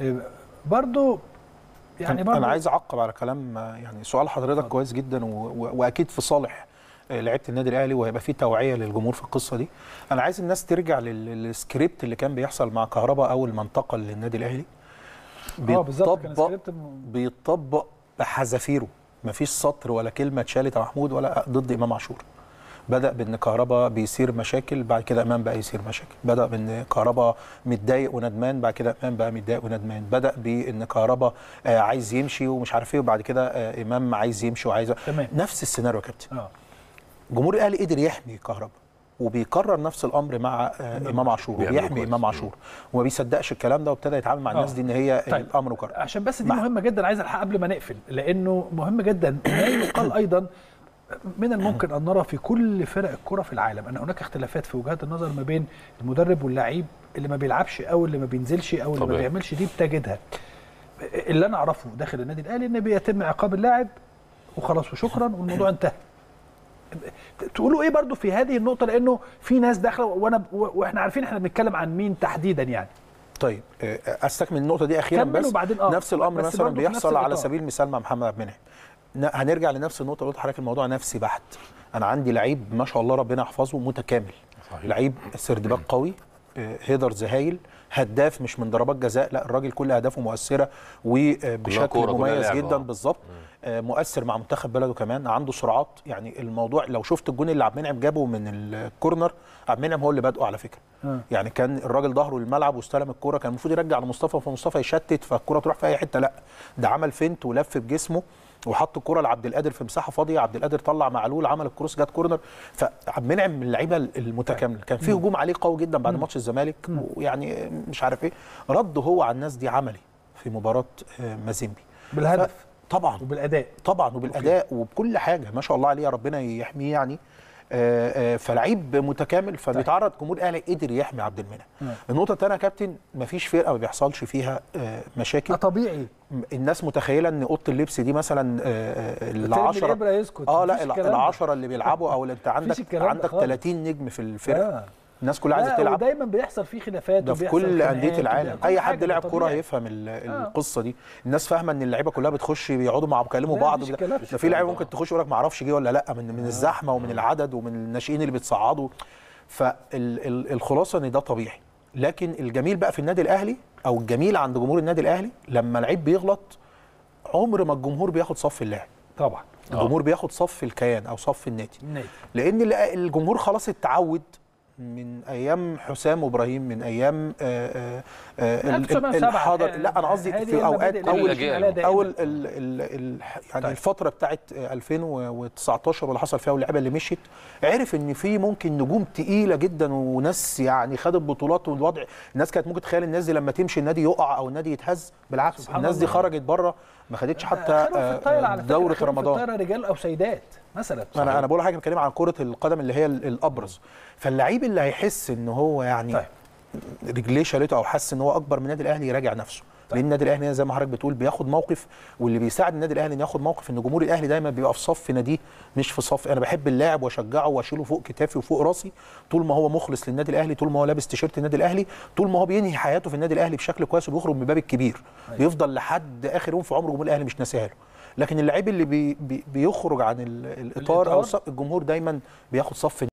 آه، برضو يعني يعني برضو انا عايز اعقب على كلام يعني سؤال حضرتك كويس جدا و... و... واكيد في صالح آه، لعيبه النادي الاهلي وهيبقى في توعيه للجمهور في القصه دي انا عايز الناس ترجع لل... للسكريبت اللي كان بيحصل مع كهرباء اول ما انتقل للنادي الاهلي اه بالظبط كان بيتطبق سكريبت م- بيطبق بحذافيره مفيش سطر ولا كلمه اتشالت يا محمود ولا ضد امام عاشور بدا بان كهربا بيثير مشاكل بعد كده امام بقى يثير مشاكل بدا بان كهربا متضايق وندمان بعد كده امام بقى متضايق وندمان بدا بان كهربا آه عايز يمشي ومش عارف ايه وبعد كده آه امام عايز يمشي وعايز تمام. نفس السيناريو يا كابتن اه جمهور الاهلي قدر يحمي كهربا وبيكرر نفس الامر مع آه امام عاشور بيعملوا وبيحمي كويس. امام عاشور وما بيصدقش الكلام ده وابتدى يتعامل مع الناس آه. دي ان هي طيب. الامر كرر عشان بس دي مع- مهمه جدا عايز الحق قبل ما نقفل لانه مهم جدا ما يقال ايضا من الممكن ان نرى في كل فرق الكره في العالم ان هناك اختلافات في وجهات النظر ما بين المدرب واللعيب اللي ما بيلعبش او اللي ما بينزلش او اللي ما طبيعي. بيعملش دي بتجدها اللي انا اعرفه داخل النادي الاهلي ان بيتم عقاب اللاعب وخلاص وشكرا والموضوع انتهى تقولوا ايه برضو في هذه النقطه لانه في ناس داخله وانا واحنا عارفين احنا بنتكلم عن مين تحديدا يعني طيب آه، استكمل النقطه دي اخيرا كمل بس وبعدين آه. نفس الامر بس مثلا برضه في نفس بيحصل على الإطار. سبيل المثال مع محمد عبد المنعم ن- هنرجع لنفس النقطه اللي قلت لحضرتك الموضوع نفسي بحت انا عندي لعيب ما شاء الله ربنا يحفظه متكامل صحيح. لعيب سردباك قوي آه، هيدرز هايل هداف مش من ضربات جزاء لا الراجل كل اهدافه مؤثره وبشكل كورة، كلها مميز لعب، جدا آه. بالظبط آه، مؤثر مع منتخب بلده كمان عنده سرعات يعني الموضوع لو شفت الجون اللي عبد المنعم جابه من الكورنر عبد المنعم هو اللي بادئه على فكره آه. يعني كان الراجل ظهره للملعب واستلم الكوره كان المفروض يرجع لمصطفى فمصطفى يشتت فالكوره تروح في اي حته لا ده عمل فينت ولف بجسمه وحط الكوره لعبد القادر في مساحه فاضيه عبد القادر طلع معلول عمل الكروس جت كورنر فعبد المنعم من اللعيبه المتكامله كان في هجوم عليه قوي جدا بعد ماتش الزمالك ويعني مش عارف ايه رد هو على الناس دي عملي في مباراه آه، مازيمبي بالهدف ف- طبعا وبالاداء طبعا وبالاداء وبكل حاجه ما شاء الله عليه ربنا يحميه يعني آه، آه، فلعيب متكامل فبيتعرض جمهور الاهلي قدر يحمي عبد المنعم نعم. النقطه الثانيه يا كابتن مفيش فرقه ما بيحصلش فيها آه، مشاكل آه طبيعي الناس متخيله ان اوضه اللبس دي مثلا آه، آه، العشرة الإبرة يسكت اه لا مفيش الع- الكلام ده. العشرة اللي بيلعبوا او اللي انت عندك الكلام ده عندك خالص. 30 نجم في الفرقه آه. الناس كلها عايزه لا تلعب ودايما بيحصل فيه خلافات ده في وبيحصل كل خناقات انديه العالم وبيحصل اي كل حد حاجة، لعب ده كوره طبيعي. هيفهم ال- القصه دي الناس فاهمه ان اللعيبه كلها بتخش بيقعدوا مع بيكلموا لا، بعض مفيش وبتاع. كلام. ده في لعيبه ممكن تخش يقول لك ما اعرفش جه ولا لا من من الزحمه ومن العدد ومن الناشئين اللي بتصعدوا فالخلاصه ان ده طبيعي لكن الجميل بقى في النادي الاهلي او الجميل عند جمهور النادي الاهلي لما لعيب بيغلط عمر ما الجمهور بياخد صف اللاعب طبعا الجمهور بياخد صف الكيان او صف النادي النادي لان ال- الجمهور خلاص اتعود من ايام حسام وابراهيم من ايام آه، آه، آه، ال- ال- 1907 الحاضر لا انا قصدي هذه في اوقات المبادئ اللي اول الأجيال. عليها دائماً. اول ال ال ال يعني طيب. الفتره بتاعت 2019 واللي حصل فيها واللعيبه اللي مشيت عرف ان في ممكن نجوم تقيله جدا وناس يعني خدت بطولات والوضع الناس كانت ممكن تخيل الناس دي لما تمشي النادي يقع او النادي يتهز بالعكس سبحان الناس دي الله. خرجت بره ما خدتش حتى آخرهم في الطايرة آه، على فكرة، دوره آخرهم في رمضان الطايرة رجال او سيدات مثلا انا انا بقول حاجه بتكلم عن كره القدم اللي هي ال- الابرز فاللعيب اللي هيحس ان هو يعني طيب. رجليه شالته او حس ان هو اكبر من النادي الاهلي يراجع نفسه لان النادي الاهلي زي ما حضرتك بتقول بياخد موقف واللي بيساعد النادي الاهلي انه ياخد موقف ان جمهور الاهلي دايما بيبقى في صف ناديه مش في صف انا بحب اللاعب واشجعه واشيله فوق كتافي وفوق راسي طول ما هو مخلص للنادي الاهلي طول ما هو لابس تيشيرت النادي الاهلي طول ما هو بينهي حياته في النادي الاهلي بشكل كويس وبيخرج من الباب الكبير بيفضل لحد اخر يوم في عمره جمهور الاهلي مش ناسيها له لكن اللعيب اللي بي بي بيخرج عن ال- الاطار او الإطار. صف- الجمهور دايما بياخد صف